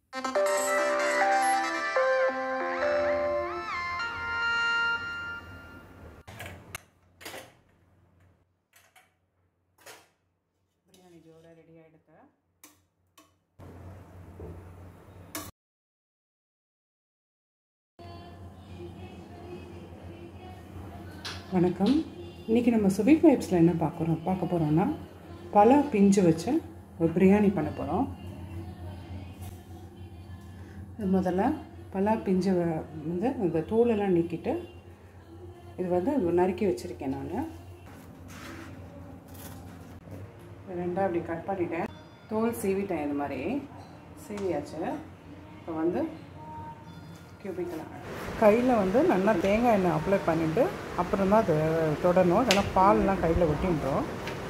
பிரியாணி ஜோராக ரெடி ஆகிடுது வணக்கம் இன்றைக்கி நம்ம ஸ்வீட் வைப்ஸில் என்ன பார்க்குறோம் பார்க்க போகிறோம்னா பல பிஞ்சு வச்சு ஒரு பிரியாணி பண்ண போகிறோம் முதல்ல பலா பிஞ்சு வ- வந்து இந்த தூளெல்லாம் நீக்கிட்டு இது வந்து நறுக்கி வச்சுருக்கேன் நான் ரெண்டாக அப்படி கட் பண்ணிட்டேன் தோல் சீவிட்டேன் இது மாதிரி சீவியாச்சு இப்போ வந்து கியூபிக்கலாம் கையில் வந்து நல்லா தேங்காய் எண்ணெய் அப்ளை பண்ணிவிட்டு அப்புறம் தான் அது தொடணும் இல்லைன்னா பால்லாம் கையில் ஒட்டின்றோம்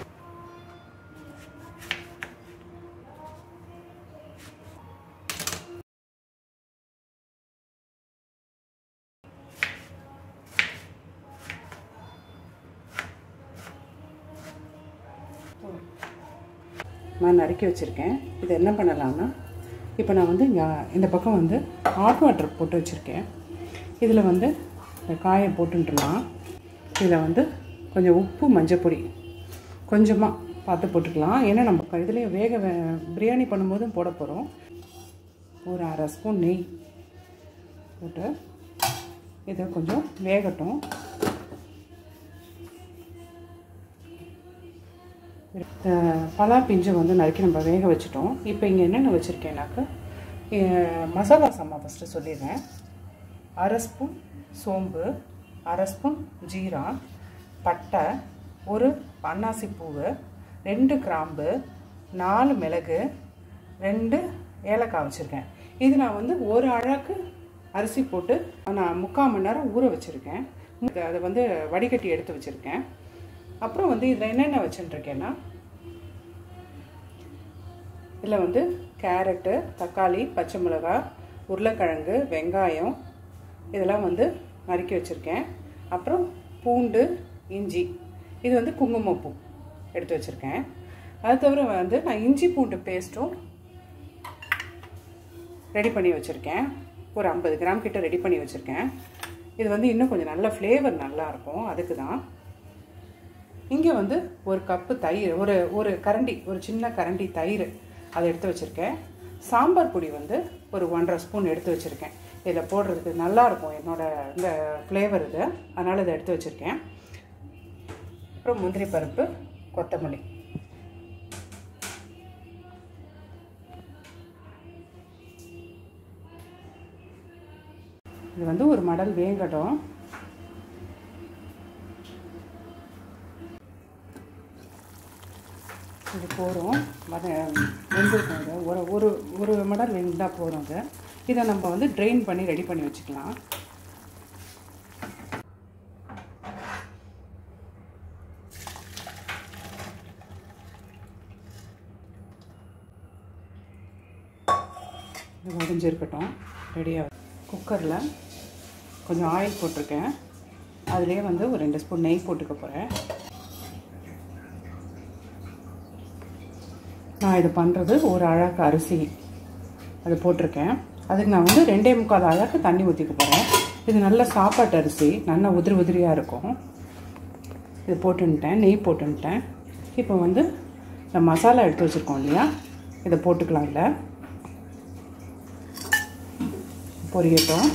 நான் நறுக்கி வச்சுருக்கேன் இது என்ன பண்ணலாம்னா இப்போ நான் வந்து இங்கே இந்த பக்கம் வந்து ஹாட் வாட்டர் போட்டு வச்சுருக்கேன் இதில் வந்து இந்த காயை போட்டுட்டுலாம் இதில் வந்து கொஞ்சம் உப்பு மஞ்சப்பொடி கொஞ்சமாக பார்த்து போட்டுக்கலாம் ஏன்னா நம்ம இதுலேயே வேக வே- பிரியாணி பண்ணும்போதும் போட போகிறோம் ஒரு அரை ஸ்பூன் நெய் போட்டு இதை கொஞ்சம் வேகட்டும் அஹ் பலா பிஞ்சை வந்து நறுக்கி நம்ம வேக வச்சுட்டோம் இப்போ இங்கே என்னென்ன வச்சுருக்கேன்னாக்கா அஹ் மசாலா சாமா ஃபஸ்ட்டு சொல்லிடுறேன் அரை ஸ்பூன் சோம்பு அரை ஸ்பூன் ஜீரா பட்டை ஒரு அன்னாசி பூவு ரெண்டு கிராம்பு நாலு மிளகு ரெண்டு ஏலக்காய் வச்சுருக்கேன் இது நான் வந்து ஒரு அழகு அரிசி போட்டு நான் முக்கால் மணி நேரம் ஊற வச்சுருக்கேன் அதை வந்து வடிகட்டி எடுத்து வச்சுருக்கேன் அப்புறம் வந்து இதில் என்னென்ன வச்சுட்டுருக்கேன்னா இதில் வந்து கேரட்டு தக்காளி பச்சை மிளகாய் உருளைக்கிழங்கு வெங்காயம் இதெல்லாம் வந்து நறுக்கி வச்சுருக்கேன் அப்புறம் பூண்டு இஞ்சி இது வந்து குங்குமப்பூ எடுத்து வச்சுருக்கேன் அது தவிர வந்து நான் இஞ்சி பூண்டு பேஸ்ட்டும் ரெடி பண்ணி வச்சுருக்கேன் ஒரு ஐம்பது கிராம் கிட்ட ரெடி பண்ணி வச்சுருக்கேன் இது வந்து இன்னும் கொஞ்சம் நல்ல ஃப்ளேவர் நல்லாயிருக்கும் அதுக்கு தான் இங்கே வந்து ஒரு கப்பு தயிர் ஒரு ஒரு கரண்டி ஒரு சின்ன கரண்டி தயிர் அதை எடுத்து வச்சுருக்கேன் சாம்பார் பொடி வந்து ஒரு ஒன்றரை ஸ்பூன் எடுத்து வச்சுருக்கேன் இதில் போடுறதுக்கு நல்லாயிருக்கும் என்னோட இந்த ஃப்ளேவர் இது அதனால் இதை எடுத்து வச்சுருக்கேன் அப்புறம் முந்திரி பருப்பு கொத்தமல்லி இது வந்து ஒரு மடல் வேகட்டும் இது போகிறோம் வத வெந்திருக்கும் இது ஒரு ஒரு ஒரு மடல் வெந்தால் போதும் அது இதை நம்ம வந்து ட்ரெயின் பண்ணி ரெடி பண்ணி வச்சுக்கலாம் இது வடிஞ்சிருக்கட்டும் ரெடியாக குக்கரில் கொஞ்சம் ஆயில் போட்டிருக்கேன் அதுலேயே வந்து ஒரு ரெண்டு ஸ்பூன் நெய் போட்டுக்க போகிறேன் நான் இது பண்ணுறது ஒரு அழகு அரிசி அது போட்டிருக்கேன் அதுக்கு நான் வந்து ரெண்டே முக்கால் அழகு தண்ணி ஊற்றிக்க போகிறேன் இது நல்ல சாப்பாட்டு அரிசி நல்லா உதிரி உதிரியாக இருக்கும் இது போட்டுன்ட்டேன் நெய் போட்டுன்ட்டேன் இப்போ வந்து இந்த மசாலா எடுத்து வச்சுருக்கோம் இல்லையா இதை போட்டுக்கலாம் இதில் பொரியட்டும்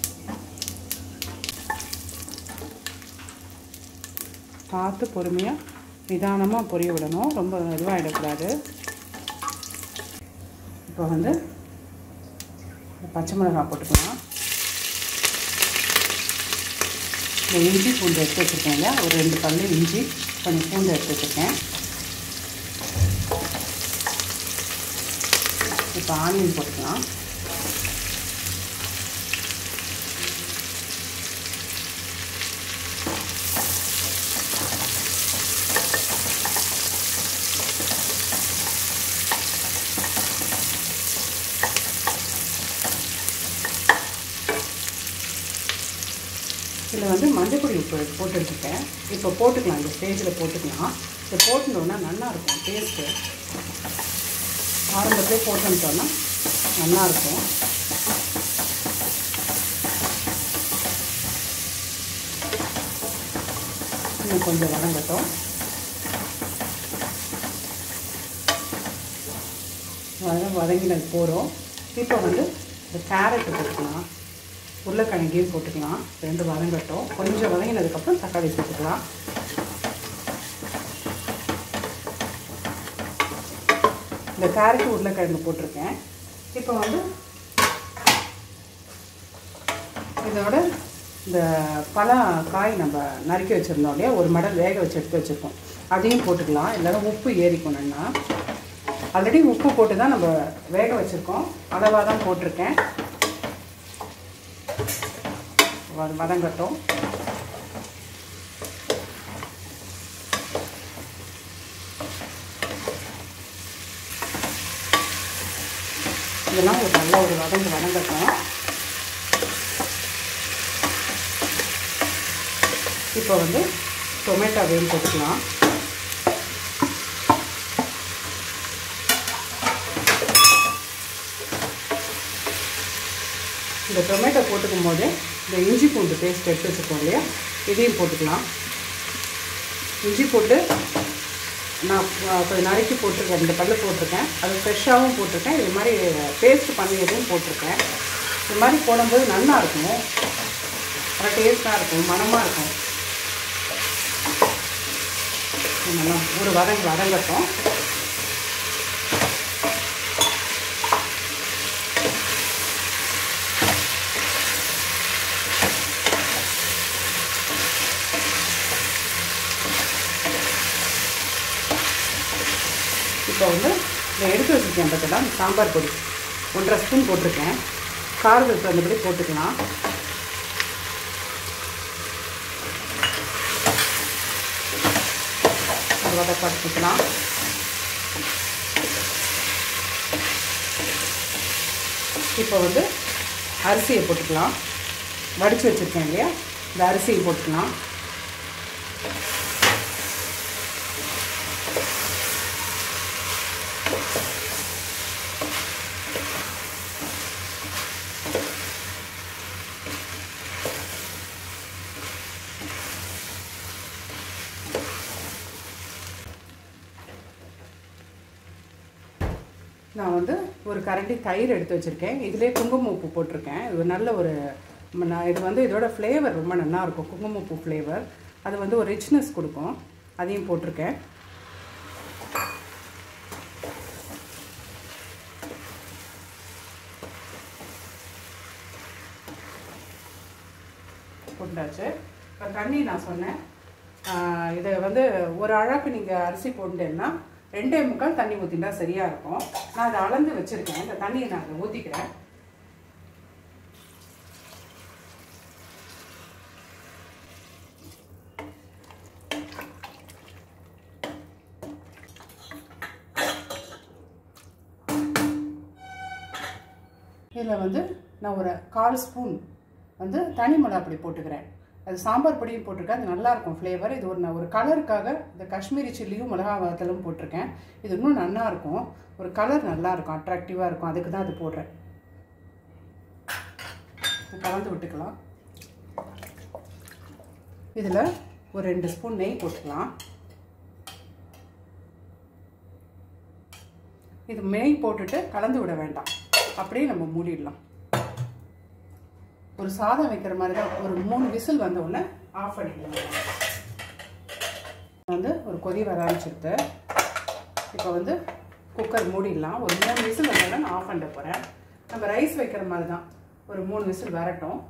பார்த்து பொறுமையாக நிதானமாக பொரிய விடணும் ரொம்ப இதுவாகிடக்கூடாது இப்போ வந்து பச்சை மிளகாய் போட்டுக்கலாம் இந்த இஞ்சி பூண்டு எடுத்து வச்சுருக்கேன் இல்லையா ஒரு ரெண்டு பல்லு இஞ்சி கொஞ்சம் பூண்டு எடுத்து வச்சுருக்கேன் இப்போ ஆனியன் போட்டுக்கலாம் இதில் வந்து மஞ்சப்பொடி உப்பு போட்டு வச்சுருக்கேன் இப்போ போட்டுக்கலாம் இந்த ஸ்டேஜில் போட்டுக்கலாம் இதை போட்டுட்டோன்னா நல்லா இருக்கும் டேஸ்ட்டு ஆரம்பத்திலே போட்டுட்டோன்னா நல்லா இருக்கும் இன்னும் கொஞ்சம் வதங்கட்டும் வத வதங்கினது போகிறோம் இப்போ வந்து இந்த கேரட்டு போட்டுக்கலாம் உருளைக்கிழங்கையும் போட்டுக்கலாம் ரெண்டு வதங்கட்டும் கொஞ்சம் வதங்கினதுக்கப்புறம் தக்காளி போட்டுக்கலாம் இந்த கேரட்டு உருளைக்கிழங்கு போட்டிருக்கேன் இப்போ வந்து இதோட இந்த பல காய் நம்ம நறுக்கி வச்சுருந்தோம் இல்லையா ஒரு மடல் வேக வச்சு எடுத்து வச்சுருக்கோம் அதையும் போட்டுக்கலாம் இல்லைன்னா உப்பு ஏறிக்கணும்னா ஆல்ரெடி உப்பு போட்டு தான் நம்ம வேக வச்சுருக்கோம் அளவாக தான் போட்டிருக்கேன் வதங்கட்டும் இதெல்லாம் ஒரு நல்ல ஒரு வதங்கு வதங்கட்டும் இப்போ வந்து டொமேட்டோ வேல் போட்டுக்கலாம் இந்த டொமேட்டோ போட்டுக்கும் போது இந்த இஞ்சி பூண்டு பேஸ்ட் எடுத்து வச்சுருக்கோம் இல்லையா இதையும் போட்டுக்கலாம் இஞ்சி போட்டு நான் கொஞ்சம் நறுக்கி போட்டிருக்கேன் இந்த பல்லு போட்டிருக்கேன் அது ஃப்ரெஷ்ஷாகவும் போட்டிருக்கேன் இது மாதிரி பேஸ்ட் பண்ணியதையும் போட்டிருக்கேன் இது மாதிரி போடும்போது நல்லா இருக்கும் நல்லா டேஸ்ட்டாக இருக்கும் மனமாக இருக்கும் நல்லா ஒரு வதங்க வதங்கட்டும் இப்போ வந்து இந்த எடுத்து வச்சுருக்கேன் பார்த்தா சாம்பார் பொடி ஒன்றரை ஸ்பூன் போட்டிருக்கேன் காரத்துக்கு தகுந்தபடி போட்டுக்கலாம் வதப்படுத்திக்கலாம் இப்போ வந்து அரிசியை போட்டுக்கலாம் வடித்து வச்சுருக்கேன் இல்லையா இந்த அரிசியை போட்டுக்கலாம் நான் வந்து ஒரு கரண்டி தயிர் எடுத்து வச்சுருக்கேன் இதிலே குங்குமம் உப்பு போட்டிருக்கேன் இது ஒரு நல்ல ஒரு நான் இது வந்து இதோட ஃப்ளேவர் ரொம்ப நல்லா இருக்கும் குங்குமம் உப்பு ஃப்ளேவர் அது வந்து ஒரு ரிச்னஸ் கொடுக்கும் அதையும் போட்டிருக்கேன் போட்டாச்சு இப்போ தண்ணி நான் சொன்னேன் இதை வந்து ஒரு அழகு நீங்கள் அரிசி போட்டேன்னா ரெண்டே முக்கால் தண்ணி ஊற்றினா சரியாக இருக்கும் நான் அதை அளந்து வச்சுருக்கேன் இந்த தண்ணியை நான் அதை ஊற்றிக்கிறேன் இதில் வந்து நான் ஒரு கால் ஸ்பூன் வந்து தனி மிளகா பொடி போட்டுக்கிறேன் அது சாம்பார் பொடியும் போட்டிருக்கேன் அது நல்லாயிருக்கும் ஃப்ளேவர் இது ஒரு நான் ஒரு கலருக்காக இந்த காஷ்மீரி சில்லியும் மிளகா வத்தலும் போட்டிருக்கேன் இது இன்னும் நல்லா இருக்கும் ஒரு கலர் நல்லா இருக்கும் அட்ராக்டிவாக இருக்கும் அதுக்கு தான் அது போடுறேன் கலந்து விட்டுக்கலாம் இதில் ஒரு ரெண்டு ஸ்பூன் நெய் போட்டுக்கலாம் இது நெய் போட்டுட்டு கலந்து விட வேண்டாம் அப்படியே நம்ம மூடிடலாம் ஒரு சாதம் வைக்கிற மாதிரி தான் ஒரு மூணு விசில் வந்த உடனே ஆஃப் பண்ணிக்கலாம் வந்து ஒரு கொதி வர ஆரம்பிச்சிருது இப்போ வந்து குக்கர் மூடிடலாம் ஒரு மூணு விசில் வந்த உடனே நான் ஆஃப் பண்ணிட போகிறேன் நம்ம ரைஸ் வைக்கிற மாதிரி தான் ஒரு மூணு விசில் வரட்டும்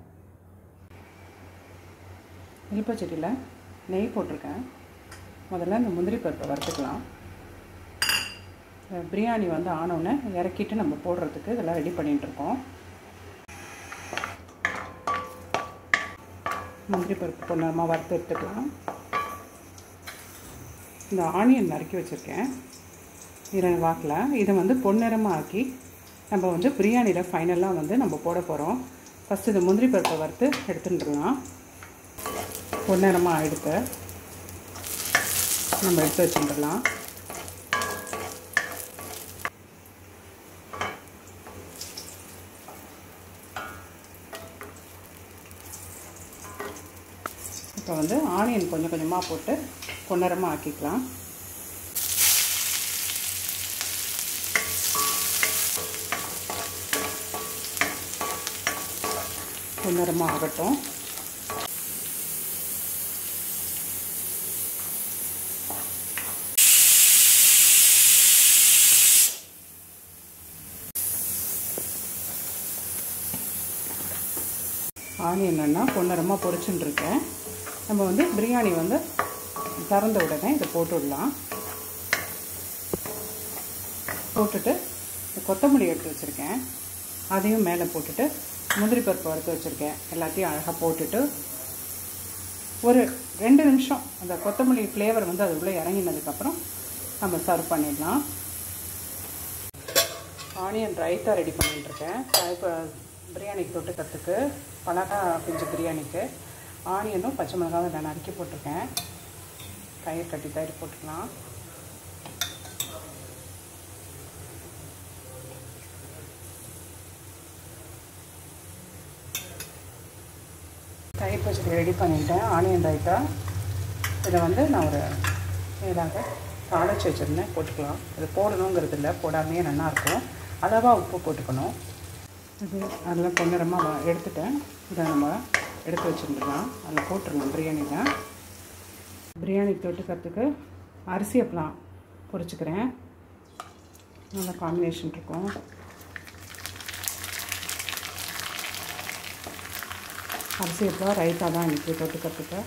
இழுப்பச்சட்டியில் நெய் போட்டிருக்கேன் முதல்ல இந்த முந்திரி பருப்பை வறுத்துக்கலாம் பிரியாணி வந்து ஆனோடனே இறக்கிட்டு நம்ம போடுறதுக்கு இதெல்லாம் ரெடி பண்ணிகிட்ருக்கோம் முந்திரி பருப்பு பொன்னரமாக வறுத்து எடுத்துக்கலாம் இந்த ஆனியன் நறுக்கி வச்சுருக்கேன் இரண்டு வாக்கில் இதை வந்து பொன்னிறமாக ஆக்கி நம்ம வந்து பிரியாணியில் ஃபைனலாக வந்து நம்ம போட போகிறோம் ஃபஸ்ட்டு இந்த முந்திரி பருப்பை வறுத்து எடுத்துட்டுலாம் பொன்னிறமாக எடுத்து நம்ம எடுத்து வச்சுட்டுலாம் இப்போ வந்து ஆனியன் கொஞ்சம் கொஞ்சமாக போட்டு பொன்னரமாக ஆக்கிக்கலாம் பொன்னரமாக ஆகட்டும் ஆனியன் என்னென்னா பொன்னரமாக பொரிச்சுன்னு இருக்கேன் நம்ம வந்து பிரியாணி வந்து திறந்த உடனே இதை போட்டு விடலாம் போட்டுட்டு கொத்தமல்லி எடுத்து வச்சுருக்கேன் அதையும் மேலே போட்டுட்டு முந்திரி பருப்பு வறுத்து வச்சுருக்கேன் எல்லாத்தையும் அழகாக போட்டுட்டு ஒரு ரெண்டு நிமிஷம் அந்த கொத்தமல்லி ஃப்ளேவர் வந்து அதுக்குள்ளே இறங்கினதுக்கப்புறம் நம்ம சர்வ் பண்ணிடலாம் ஆனியன் ரைத்தா ரெடி பண்ணிட்டுருக்கேன் இப்போ பிரியாணிக்கு தொட்டுக்கிறதுக்கு பலகா பிஞ்சு பிரியாணிக்கு ஆனியனும் பச்சை மிளகாவும் நான் நறுக்கி போட்டிருக்கேன் தயிர் கட்டி தயிர் போட்டுக்கலாம் தயிர் பச்சடி ரெடி பண்ணிட்டேன் ஆனியன் ரைத்தா இதை வந்து நான் ஒரு மேலாக தாளிச்சு வச்சுருந்தேன் போட்டுக்கலாம் இது போடணுங்கிறது இல்லை போடாமையே நல்லாயிருக்கும் அளவாக உப்பு போட்டுக்கணும் இது அதெல்லாம் பொன்னிறமாக எடுத்துட்டேன் இதை நம்ம எடுத்து வச்சுருந்துக்கலாம் அதில் போட்டுருணும் பிரியாணியில் பிரியாணி தொட்டுக்கிறதுக்கு அரிசி அப்பலாம் பொரிச்சுக்கிறேன் நல்ல காம்பினேஷன் இருக்கும் அரிசி அப்பலாம் ரைத்தா தான் இன்றைக்கி தொட்டுக்கிறதுக்கு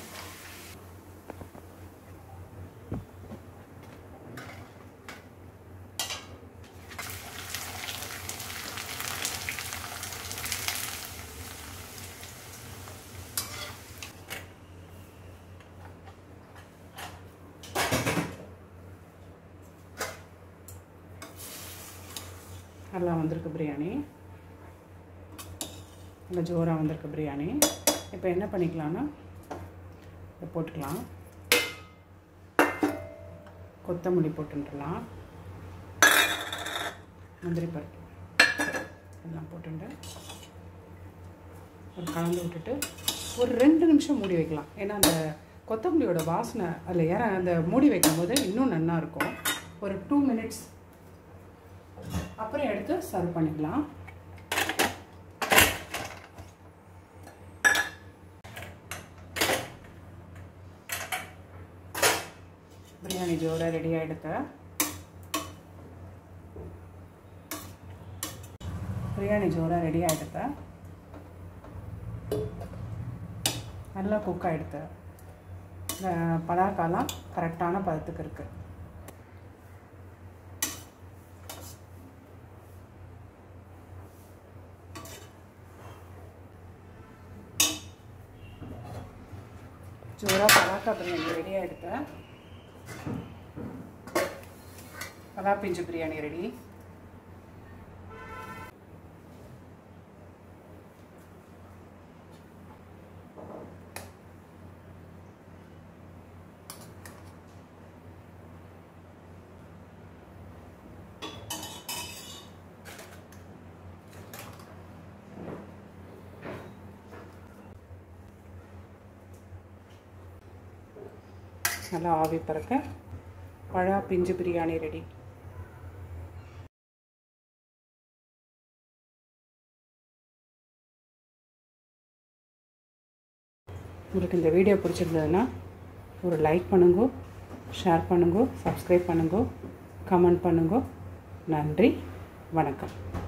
நல்லா வந்திருக்கு பிரியாணி நல்லா ஜோராக வந்திருக்கு பிரியாணி இப்போ என்ன பண்ணிக்கலாம்னா இதை போட்டுக்கலாம் கொத்தமல்லி போட்டுடலாம் முந்திரி பருப்பு எல்லாம் போட்டுட்டு ஒரு கலந்து விட்டுட்டு ஒரு ரெண்டு நிமிஷம் மூடி வைக்கலாம் ஏன்னா அந்த கொத்தமல்லியோட வாசனை அதில் ஏற அந்த மூடி வைக்கும்போது இன்னும் நல்லா இருக்கும் ஒரு டூ மினிட்ஸ் அப்புறம் எடுத்து சர்வ் பண்ணிக்கலாம் பிரியாணி ஜோராக ரெடி ஆகிடுது பிரியாணி ஜோராக ரெடி ஆகிடுது நல்லா குக் ஆகிடுது இந்த பலாக்காலாம் கரெக்டான பதத்துக்கு இருக்குது ஜோராக பலாக்கா பிரியாணி ரெடி ஆகிடுது பலா பிஞ்சு பிரியாணி ரெடி நல்லா ஆவி பறக்க பழா பிஞ்சு பிரியாணி ரெடி உங்களுக்கு இந்த வீடியோ பிடிச்சிருந்ததுன்னா ஒரு லைக் பண்ணுங்க ஷேர் பண்ணுங்க சப்ஸ்கிரைப் பண்ணுங்க கமெண்ட் பண்ணுங்க நன்றி வணக்கம்